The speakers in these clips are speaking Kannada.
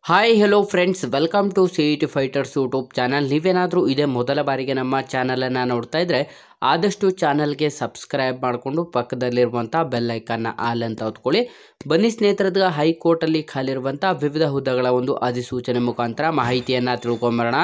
hi hello friends welcome to C E T fighters YouTube channel ನೀವೇನಾದರೂ ಇದೇ ಮೊದಲ ಬಾರಿಗೆ ನಮ್ಮ ಚಾನಲನ್ನು ನೋಡ್ತಾ ಇದ್ದರೆ ಆದಷ್ಟು ಚಾನಲ್ಗೆ ಸಬ್ಸ್ಕ್ರೈಬ್ ಮಾಡಿಕೊಂಡು ಪಕ್ಕದಲ್ಲಿರುವಂಥ ಬೆಲ್ ಐಕನ್ನ ಆಲ್ ಅಂತ ಹೊತ್ಕೊಳ್ಳಿ ಬನ್ನಿ ಸ್ನೇಹಿತರದ ಹೈಕೋರ್ಟಲ್ಲಿ ಖಾಲಿರುವಂಥ ವಿವಿಧ ಹುದ್ದೆಗಳ ಒಂದು ಅಧಿಸೂಚನೆ ಮುಖಾಂತರ ಮಾಹಿತಿಯನ್ನು ತಿಳ್ಕೊಂಬರೋಣ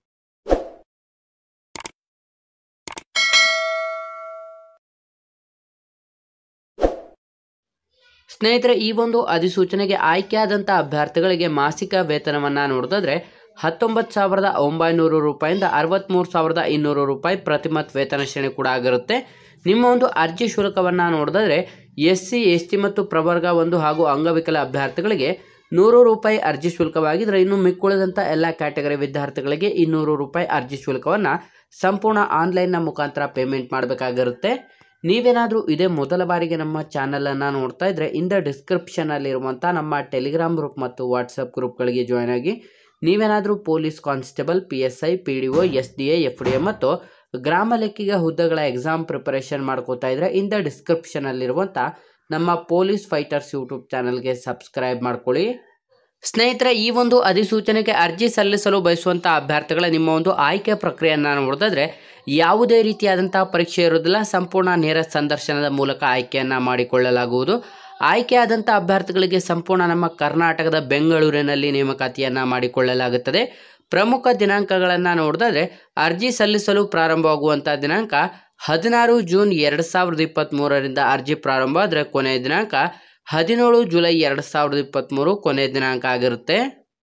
ಸ್ನೇಹಿತರೆ ಈ ಒಂದು ಅಧಿಸೂಚನೆಗೆ ಆಯ್ಕೆಯಾದಂಥ ಅಭ್ಯರ್ಥಿಗಳಿಗೆ ಮಾಸಿಕ ವೇತನವನ್ನು ನೋಡಿದ್ರೆ ಹತ್ತೊಂಬತ್ತು ಸಾವಿರದ ಒಂಬೈನೂರು ರೂಪಾಯಿಂದ ಅರವತ್ತ್ಮೂರು ಸಾವಿರದ ಇನ್ನೂರು ರೂಪಾಯಿ ಪ್ರತಿಮತ್ ವೇತನ ಶ್ರೇಣಿ ಕೂಡ ಆಗಿರುತ್ತೆ ನಿಮ್ಮ ಒಂದು ಅರ್ಜಿ ಶುಲ್ಕವನ್ನು ನೋಡಿದ್ರೆ ಎಸ್ ಸಿ ಎಸ್ ಟಿ ಮತ್ತು ಪ್ರವರ್ಗ ಒಂದು ಹಾಗೂ ಅಂಗವಿಕಲ ಅಭ್ಯರ್ಥಿಗಳಿಗೆ ನೂರು ರೂಪಾಯಿ ಅರ್ಜಿ ಶುಲ್ಕವಾಗಿದ್ದರೆ ಇನ್ನು ಮಿಕ್ಕುಳಿದಂಥ ಎಲ್ಲ ಕ್ಯಾಟಗರಿ ವಿದ್ಯಾರ್ಥಿಗಳಿಗೆ ಇನ್ನೂರು ರೂಪಾಯಿ ಅರ್ಜಿ ಶುಲ್ಕವನ್ನು ಸಂಪೂರ್ಣ ಆನ್ಲೈನ್ನ ಮುಖಾಂತರ ಪೇಮೆಂಟ್ ಮಾಡಬೇಕಾಗಿರುತ್ತೆ ನೀವೇನಾದರೂ ಇದೇ ಮೊದಲ ಬಾರಿಗೆ ನಮ್ಮ ಚಾನಲನ್ನು ನೋಡ್ತಾ ಇದ್ದರೆ ಇಂದ ಡಿಸ್ಕ್ರಿಪ್ಷನಲ್ಲಿರುವಂಥ ನಮ್ಮ ಟೆಲಿಗ್ರಾಮ್ ಗ್ರೂಪ್ ಮತ್ತು ವಾಟ್ಸಪ್ ಗ್ರೂಪ್ಗಳಿಗೆ ಜಾಯ್ನ್ ಆಗಿ ನೀವೇನಾದರೂ police constable P S I P D O S D A F D A ಮತ್ತು ಗ್ರಾಮ ಲೆಕ್ಕಿಗ ಹುದ್ದೆಗಳ ಎಕ್ಸಾಮ್ ಪ್ರಿಪರೇಷನ್ ಮಾಡ್ಕೋತಾ ಇದ್ದರೆ ಇಂದ ಡಿಸ್ಕ್ರಿಪ್ಷನಲ್ಲಿರುವಂಥ ನಮ್ಮ ಪೊಲೀಸ್ ಫೈಟರ್ಸ್ ಯೂಟ್ಯೂಬ್ ಚಾನಲ್ಗೆ ಸಬ್ಸ್ಕ್ರೈಬ್ ಮಾಡ್ಕೊಳ್ಳಿ ಸ್ನೇಹಿತರೆ ಈ ಒಂದು ಅಧಿಸೂಚನೆಗೆ ಅರ್ಜಿ ಸಲ್ಲಿಸಲು ಬಯಸುವಂಥ ಅಭ್ಯರ್ಥಿಗಳ ನಿಮ್ಮ ಒಂದು ಆಯ್ಕೆ ಪ್ರಕ್ರಿಯೆಯನ್ನು ನೋಡಿದ್ರೆ ಯಾವುದೇ ರೀತಿಯಾದಂಥ ಪರೀಕ್ಷೆ ಇರೋದಿಲ್ಲ ಸಂಪೂರ್ಣ ನೇರ ಸಂದರ್ಶನದ ಮೂಲಕ ಆಯ್ಕೆಯನ್ನು ಮಾಡಿಕೊಳ್ಳಲಾಗುವುದು ಆಯ್ಕೆಯಾದಂಥ ಅಭ್ಯರ್ಥಿಗಳಿಗೆ ಸಂಪೂರ್ಣ ನಮ್ಮ ಕರ್ನಾಟಕದ ಬೆಂಗಳೂರಿನಲ್ಲಿ ನೇಮಕಾತಿಯನ್ನು ಮಾಡಿಕೊಳ್ಳಲಾಗುತ್ತದೆ ಪ್ರಮುಖ ದಿನಾಂಕಗಳನ್ನು ನೋಡಿದ್ರೆ ಅರ್ಜಿ ಸಲ್ಲಿಸಲು ಪ್ರಾರಂಭವಾಗುವಂಥ ದಿನಾಂಕ ಹದಿನಾರು ಜೂನ್ ಎರಡು ಸಾವಿರದ ಇಪ್ಪತ್ತ್ಮೂರರಿಂದ ಅರ್ಜಿ ಪ್ರಾರಂಭ ಆದರೆ ಕೊನೆಯ ದಿನಾಂಕ ಹದಿನೇಳು ಜುಲೈ ಎರಡು ಸಾವಿರದ ಇಪ್ಪತ್ತ್ಮೂರು ಕೊನೆಯ ದಿನಾಂಕ ಆಗಿರುತ್ತೆ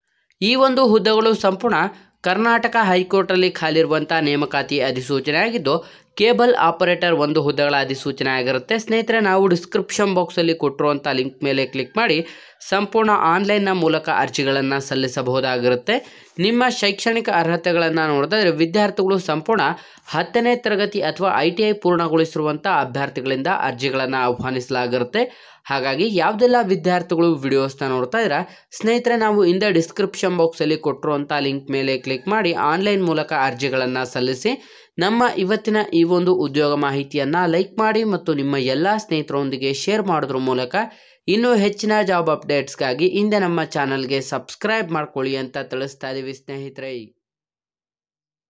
ಈ ಒಂದು ಹುದ್ದೆಗಳು ಸಂಪೂರ್ಣ ಕರ್ನಾಟಕ ಹೈಕೋರ್ಟಲ್ಲಿ ಖಾಲಿರುವಂಥ ನೇಮಕಾತಿ ಅಧಿಸೂಚನೆ ಆಗಿದ್ದು ಕೇಬಲ್ ಆಪರೇಟರ್ ಒಂದು ಹುದ್ದೆಗಳ ಅಧಿಸೂಚನೆ ಆಗಿರುತ್ತೆ ಸ್ನೇಹಿತರೆ ನಾವು ಡಿಸ್ಕ್ರಿಪ್ಷನ್ ಬಾಕ್ಸಲ್ಲಿ ಕೊಟ್ಟಿರುವಂಥ ಲಿಂಕ್ ಮೇಲೆ ಕ್ಲಿಕ್ ಮಾಡಿ ಸಂಪೂರ್ಣ ಆನ್ಲೈನ್ನ ಮೂಲಕ ಅರ್ಜಿಗಳನ್ನು ಸಲ್ಲಿಸಬಹುದಾಗಿರುತ್ತೆ ನಿಮ್ಮ ಶೈಕ್ಷಣಿಕ ಅರ್ಹತೆಗಳನ್ನು ನೋಡಿದ್ರೆ ವಿದ್ಯಾರ್ಥಿಗಳು ಸಂಪೂರ್ಣ ಹತ್ತನೇ ತರಗತಿ ಅಥವಾ ಐ ಟಿ ಐ ಪೂರ್ಣಗೊಳಿಸಿರುವಂಥ ಅಭ್ಯರ್ಥಿಗಳಿಂದ ಅರ್ಜಿಗಳನ್ನು ಆಹ್ವಾನಿಸಲಾಗಿರುತ್ತೆ ಹಾಗಾಗಿ ಯಾವುದೆಲ್ಲ ವಿದ್ಯಾರ್ಥಿಗಳು ವಿಡಿಯೋಸ್ನ ನೋಡ್ತಾ ಇದ್ದೀರಾ ಸ್ನೇಹಿತರೆ ನಾವು ಇಂದ ಡಿಸ್ಕ್ರಿಪ್ಷನ್ ಬಾಕ್ಸಲ್ಲಿ ಕೊಟ್ಟಿರುವಂಥ ಲಿಂಕ್ ಮೇಲೆ ಕ್ಲಿಕ್ ಮಾಡಿ ಆನ್ಲೈನ್ ಮೂಲಕ ಅರ್ಜಿಗಳನ್ನು ಸಲ್ಲಿಸಿ ನಮ್ಮ ಇವತ್ತಿನ ಈ ಒಂದು ಉದ್ಯೋಗ ಮಾಹಿತಿಯನ್ನು ಲೈಕ್ ಮಾಡಿ ಮತ್ತು ನಿಮ್ಮ ಎಲ್ಲ ಸ್ನೇಹಿತರೊಂದಿಗೆ ಶೇರ್ ಮಾಡೋದ್ರ ಮೂಲಕ ಇನ್ನೂ ಹೆಚ್ಚಿನ ಜಾಬ್ ಅಪ್ಡೇಟ್ಸ್ಗಾಗಿ ಹಿಂದೆ ನಮ್ಮ ಚಾನಲ್ಗೆ ಸಬ್ಸ್ಕ್ರೈಬ್ ಮಾಡ್ಕೊಳ್ಳಿ ಅಂತ ತಿಳಿಸ್ತಾ ಇದ್ದೀವಿ ಸ್ನೇಹಿತರೆ